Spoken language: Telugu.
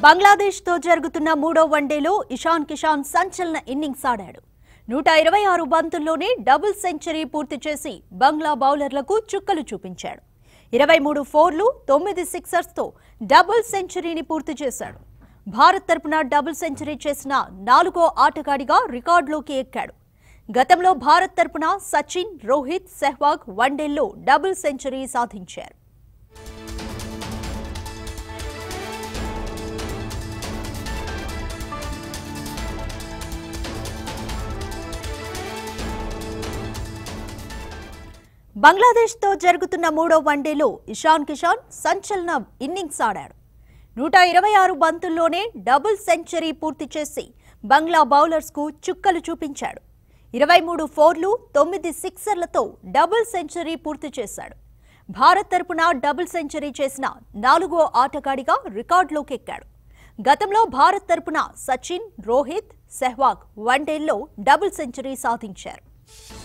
బంగ్లాదేశ్తో జరుగుతున్న మూడో వన్డేలో ఇషాన్ కిషాన్ సంచలన ఇన్నింగ్స్ ఆడాడు నూట ఇరవై ఆరు బంతుల్లోనే డబుల్ సెంచరీ పూర్తి చేసి బంగ్లా బౌలర్లకు చుక్కలు చూపించాడు ఇరవై మూడు ఫోర్లు తొమ్మిది సిక్సర్స్తో డబుల్ సెంచరీని పూర్తి చేశాడు భారత్ తరపున డబుల్ సెంచరీ చేసిన నాలుగో ఆటగాడిగా రికార్డులోకి ఎక్కాడు గతంలో భారత్ తరపున సచిన్ రోహిత్ సెహ్వాగ్ వన్డేల్లో డబుల్ సెంచరీ సాధించారు బంగ్లాదేశ్తో జరుగుతున్న మూడో వన్డేలో ఇషాన్ కిషాన్ సంచలన ఇన్నింగ్స్ ఆడాడు నూట ఇరవై ఆరు బంతుల్లోనే డబుల్ సెంచరీ పూర్తి చేసి బంగ్లా బౌలర్స్కు చుక్కలు చూపించాడు ఇరవై మూడు ఫోర్లు తొమ్మిది సిక్సర్లతో డబుల్ సెంచరీ పూర్తి చేశాడు భారత్ తరపున డబుల్ సెంచరీ చేసిన నాలుగో ఆటగాడిగా రికార్డులోకి ఎక్కాడు గతంలో భారత్ తరపున సచిన్ రోహిత్ సెహ్వాగ్ వన్డేల్లో డబుల్ సెంచరీ సాధించారు